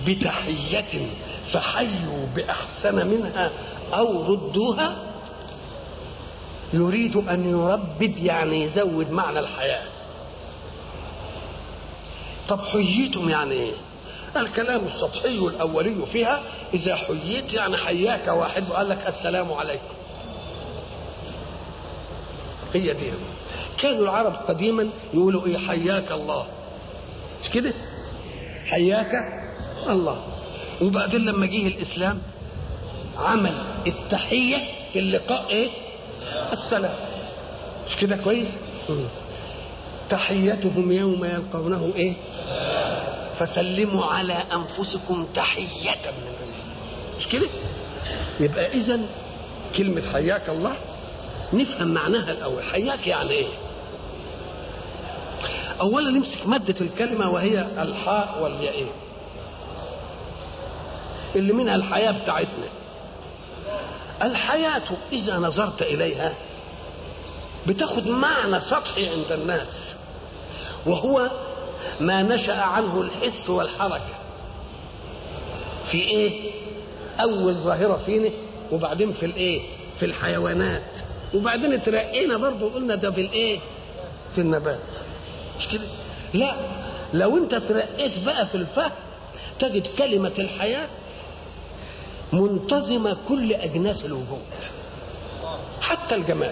بتحية فحيوا بأحسن منها أو ردوها يريد أن يربد يعني يزود معنى الحياة طب حييتم يعني ايه الكلام السطحي الأولي فيها إذا حييت يعني حياك واحد وقال لك السلام عليكم هي دي كانوا العرب قديما يقولوا ايه حياك الله مش كده حياك الله وبعدين لما جه الاسلام عمل التحيه في اللقاء ايه السلام مش كده كويس مم. تحيتهم يوم يلقونه ايه فسلموا على انفسكم تحيه من الله مش كده يبقى اذا كلمه حياك الله نفهم معناها الاول حياك يعني ايه اولا نمسك ماده الكلمه وهي الحاء والياء اللي منها الحياه بتاعتنا الحياه اذا نظرت اليها بتاخد معنى سطحي عند الناس وهو ما نشا عنه الحس والحركه في ايه اول ظاهره فينا وبعدين في الايه في الحيوانات وبعدين اترقينا برضه قلنا ده في الايه في النبات مش كده لا لو انت ترقيت بقى في الفهم تجد كلمة الحياة منتظمة كل أجناس الوجود حتى الجماد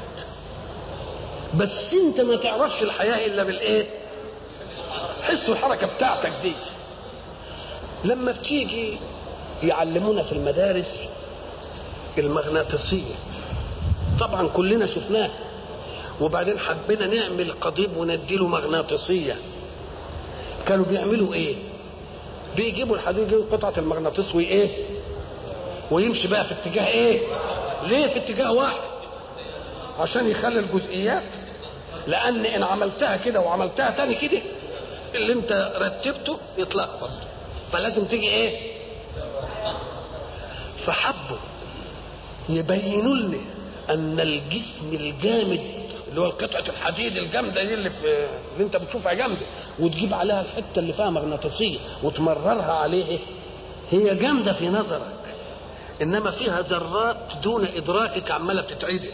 بس انت ما تعرفش الحياة إلا بالإيه حس الحركة بتاعتك دي لما بتيجي يعلمونا في المدارس المغناطيسية طبعا كلنا شفناه وبعدين حبينا نعمل قضيب ونديله مغناطيسية كانوا بيعملوا ايه بيجيبوا الحديد يجيبوا قطعة المغناطيس وايه ويمشي بقى في اتجاه ايه ليه في اتجاه واحد عشان يخلي الجزئيات لان ان عملتها كده وعملتها تاني كده اللي انت رتبته يتلخبط فلازم تيجي ايه فحبوا يبينوا لنا ان الجسم الجامد اللي هو قطعه الحديد الجامده دي اللي في اللي انت بتشوفها جامده وتجيب عليها الحته اللي فيها مغناطيسيه وتمررها عليه هي جامده في نظرك انما فيها ذرات دون ادراكك عماله بتتعدل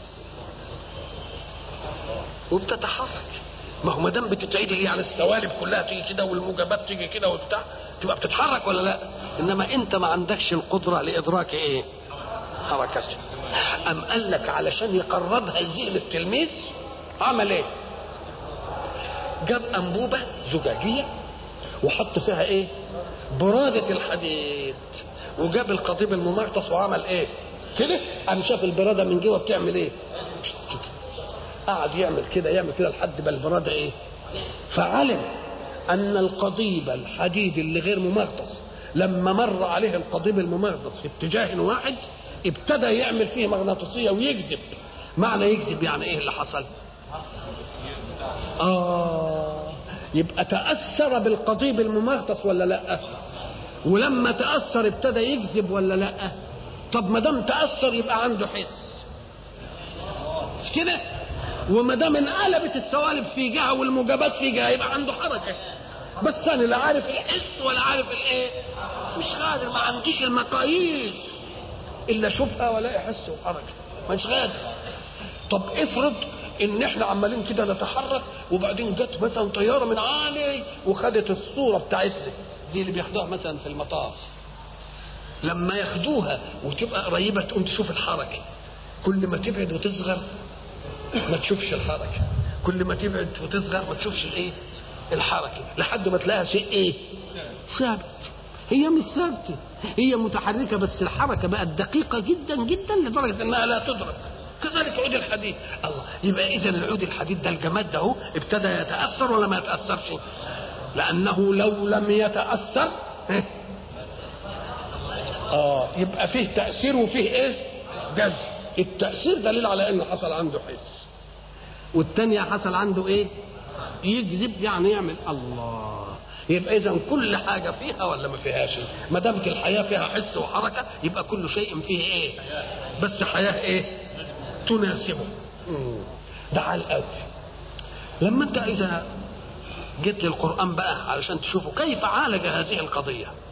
وبتتحرك ما هو ما دام بتتعدل يعني السوالب كلها تيجي كده والموجبات تيجي كده وبتاع تبقى بتتحرك ولا لا انما انت ما عندكش القدره لادراك ايه حركتها أم قال لك علشان يقربها لذهن التلميذ عمل ايه جاب أنبوبة زجاجية وحط فيها ايه برادة الحديد وجاب القضيب الممغطس وعمل ايه كده قام شاف البرادة من جوه بتعمل ايه قعد يعمل كده يعمل كده لحد ما البرادة ايه فعلم ان القضيب الحديد اللي غير ممغطس لما مر عليه القضيب الممغطس في اتجاه واحد ابتدى يعمل فيه مغناطيسيه ويجذب معنى يجذب يعني ايه اللي حصل اه يبقى تاثر بالقضيب الممغطس ولا لا ولما تاثر ابتدى يجذب ولا لا طب ما دام تاثر يبقى عنده حس مش كده وما دام انقلبت السوالب في جهه والموجبات في جهه يبقى عنده حركه بس انا لا عارف الحس ولا عارف الايه مش قادر ما عنديش المقاييس الا اشوفها ولا احس وحركه مش قادر طب افرض ان احنا عمالين كده نتحرك وبعدين جت مثلا طياره من عالي وخدت الصوره بتاعتنا دي اللي بياخدوها مثلا في المطاف لما ياخدوها وتبقى قريبه تقوم تشوف الحركه كل ما تبعد وتصغر ما تشوفش الحركه كل ما تبعد وتصغر ما تشوفش الايه الحركه لحد ما تلاقيها شيء ايه ثابت هي مش ثابته هي متحركه بس الحركه بقت دقيقه جدا جدا لدرجه انها لا تدرك كذلك عود الحديد الله يبقى اذا العود الحديد ده الجماد ده هو ابتدى يتاثر ولا ما يتاثرش لانه لو لم يتاثر اه يبقى فيه تاثير وفيه ايه جذب التاثير دليل على انه حصل عنده حس والتانية حصل عنده ايه يجذب يعني يعمل الله يبقى اذا كل حاجه فيها ولا ما فيهاش ما دامت الحياه فيها حس وحركه يبقى كل شيء فيه ايه بس حياه ايه تناسبه مم. ده على الاول لما انت اذا جيت للقران بقى علشان تشوفوا كيف عالج هذه القضيه